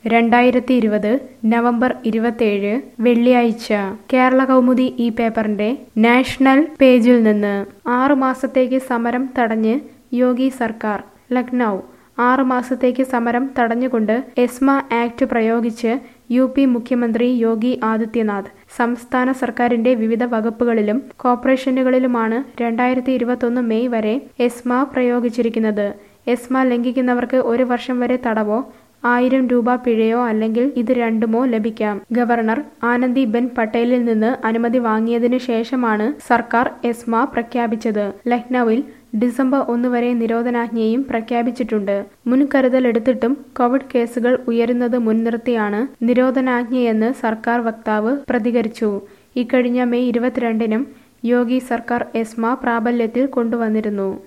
രണ്ടായിരത്തി ഇരുപത് നവംബർ ഇരുപത്തേഴ് വെള്ളിയാഴ്ച കേരള കൗമുദി ഈ പേപ്പറിന്റെ നാഷണൽ പേജിൽ നിന്ന് ആറു മാസത്തേക്ക് സമരം തടഞ്ഞ് യോഗി സർക്കാർ ലക്നൗ ആറു മാസത്തേക്ക് സമരം തടഞ്ഞുകൊണ്ട് എസ്മ ആക്ട് പ്രയോഗിച്ച് യു പി മുഖ്യമന്ത്രി യോഗി ആദിത്യനാഥ് സംസ്ഥാന സർക്കാരിന്റെ വിവിധ വകുപ്പുകളിലും കോർപ്പറേഷനുകളിലുമാണ് രണ്ടായിരത്തി ഇരുപത്തൊന്ന് മെയ് വരെ എസ്മ പ്രയോഗിച്ചിരിക്കുന്നത് എസ്മ ലംഘിക്കുന്നവർക്ക് ഒരു വർഷം വരെ തടവോ ആയിരം രൂപ പിഴയോ അല്ലെങ്കിൽ ഇത് രണ്ടുമോ ലഭിക്കാം ഗവർണർ ആനന്ദിബെൻ പട്ടേലിൽ നിന്ന് അനുമതി വാങ്ങിയതിനു ശേഷമാണ് സർക്കാർ എസ്മ പ്രഖ്യാപിച്ചത് ലക്നൌവിൽ ഡിസംബർ ഒന്ന് വരെ നിരോധനാജ്ഞയും പ്രഖ്യാപിച്ചിട്ടുണ്ട് മുൻകരുതലെടുത്തിട്ടും കോവിഡ് കേസുകൾ ഉയരുന്നത് മുൻനിർത്തിയാണ് നിരോധനാജ്ഞയെന്ന് സർക്കാർ വക്താവ് പ്രതികരിച്ചു ഇക്കഴിഞ്ഞ മെയ് ഇരുപത്തിരണ്ടിനും യോഗി സർക്കാർ എസ്മ പ്രാബല്യത്തിൽ കൊണ്ടുവന്നിരുന്നു